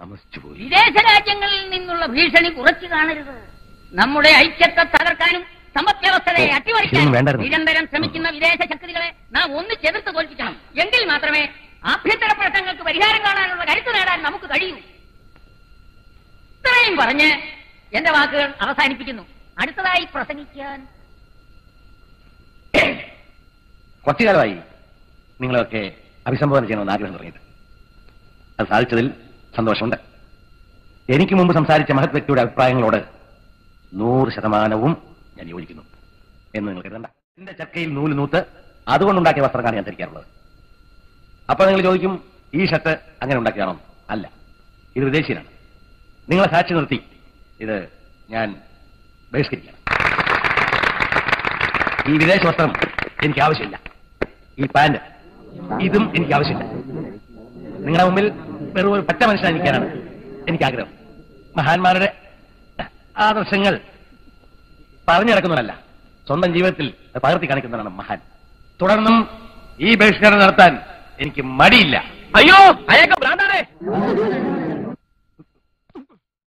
താമസിച്ചു പോയി വിദേശ രാജ്യങ്ങളിൽ നിന്നുള്ള ഭീഷണി കുറച്ചു കാണരുത് നമ്മുടെ ഐക്യത്തെ തകർക്കാനും സമ്പദ്വ്യവസ്ഥയെ ഓ, അട്ടിമറിക്കാനും ഇതൊന്നും വേണ്ടായിരുന്നു. നിരന്തരം ശ്രമിക്കുന്ന വിദേശ ശക്തികളെ നാം ഒന്ന് ചെറുത്ത് തോൽപ്പിക്കണം എങ്കിൽ മാത്രമേ ആഭ്യന്തര പ്രശ്നങ്ങൾക്ക് പരിഹാരം കാണാനുള്ള കരുത്ത് നേടാൻ നമുക്ക് കഴിയൂ ഇത്രയും പറഞ്ഞ് എന്റെ വാക്കുകൾ അവസാനിപ്പിക്കുന്നു അടുത്തതായി പ്രസംഗിക്കാൻ കുറച്ചു കാലമായി നിങ്ങളെയൊക്കെ അഭിസംബോധന ചെയ്യണമെന്ന് ആഗ്രഹം തുടങ്ങിയിട്ട് അത് സാധിച്ചതിൽ സന്തോഷമുണ്ട് എനിക്ക് മുമ്പ് സംസാരിച്ച മഹത് വ്യക്തിയുടെ അഭിപ്രായങ്ങളോട് നൂറ് ശതമാനവും ഞാൻ യോജിക്കുന്നു എന്ന് നിങ്ങൾ കരുതണ്ട എന്റെ ചക്കയിൽ നൂല് നൂത്ത് അതുകൊണ്ടുണ്ടാക്കിയ വസ്ത്രമാണ് ഞാൻ ധരിക്കാറുള്ളത് അപ്പൊ നിങ്ങൾ ചോദിക്കും ഈ ഷർട്ട് അങ്ങനെ ഉണ്ടാക്കിയാണോ അല്ല ഇത് വിദേശീയനാണ് നിങ്ങളെ സാക്ഷി നിർത്തി ഇത് ഞാൻ ബഹിഷ്കരിക്കണം ഈ വിദേശ വസ്ത്രം എനിക്ക് ആവശ്യമില്ല ഈ പാന്റ് ഇതും എനിക്ക് ആവശ്യമില്ല നിങ്ങളുടെ മുമ്പിൽ വെറും ഒരു പറ്റ മനുഷ്യനായിരിക്കാനാണ് എനിക്ക് ആഗ്രഹം മഹാന്മാരുടെ ആദർശങ്ങൾ പറഞ്ഞു നടക്കുന്നതല്ല സ്വന്തം ജീവിതത്തിൽ അത് പകർത്തി കാണിക്കുന്നതാണ് മഹാൻ തുടർന്നും ഈ ബഹിഷ്കരണം നടത്താൻ എനിക്ക് മടിയില്ല അയ്യോ അയാൾക്ക് ഭ്രാന്താണ്